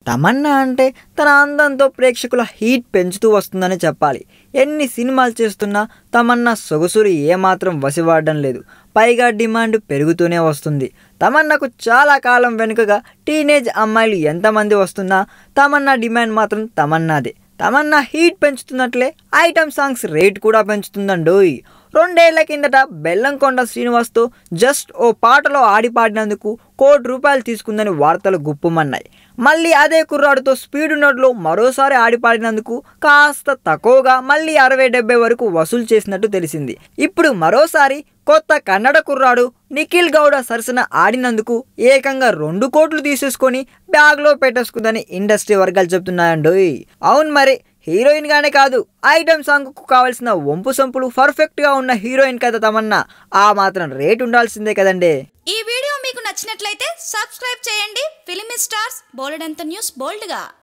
తమన్నా అంటే తన అందంతో ప్రేక్షకుల హీట్ పెంచుతూ వస్తుందని చెప్పాలి ఎన్ని సినిమాలు చేస్తున్నా తమన్నా సొగసులు ఏమాత్రం వసివాడడం లేదు పైగా డిమాండ్ పెరుగుతూనే వస్తుంది తమన్నాకు చాలా కాలం వెనుకగా టీనేజ్ అమ్మాయిలు ఎంతమంది వస్తున్నా తమన్నా డిమాండ్ మాత్రం తమన్నాదే తమన్నా హీట్ పెంచుతున్నట్లే ఐటమ్ సాంగ్స్ రేట్ కూడా పెంచుతుందండోయ్ రెండేళ్ల కిందట బెల్లంకొండ శ్రీనివాస్తో జస్ట్ ఓ పాటలో ఆడి పాడినందుకు కోటి రూపాయలు తీసుకుందని వార్తలు గుప్పుమన్నాయి మళ్ళీ అదే కుర్రాడుతో స్పీడ్ నోట్లో మరోసారి ఆడి పాడినందుకు కాస్త తక్కువగా మళ్ళీ అరవై డెబ్బై వరకు వసూలు చేసినట్టు తెలిసింది ఇప్పుడు మరోసారి కొత్త కన్నడ కుర్రాడు నిఖిల్ గౌడ సరసన ఆడినందుకు ఏకంగా రెండు కోట్లు తీసేసుకొని బ్యాగ్లో పెట్టేసుకుందని ఇండస్ట్రీ వర్గాలు చెప్తున్నాయండోయ్ అవును మరి హీరోయిన్ గానే కాదు ఐటమ్ సాంగ్ కు కావాల్సిన వంపు సంపులు పర్ఫెక్ట్ గా ఉన్న హీరోయిన్ కదా తమన్నా ఆ మాత్రం రేట్ ఉండాల్సిందే కదండి ఈ వీడియో మీకు నచ్చినట్లయితే సబ్స్క్రైబ్ చేయండి ఫిలిమి స్టార్స్ బోలెడంత న్యూస్ బోల్డ్గా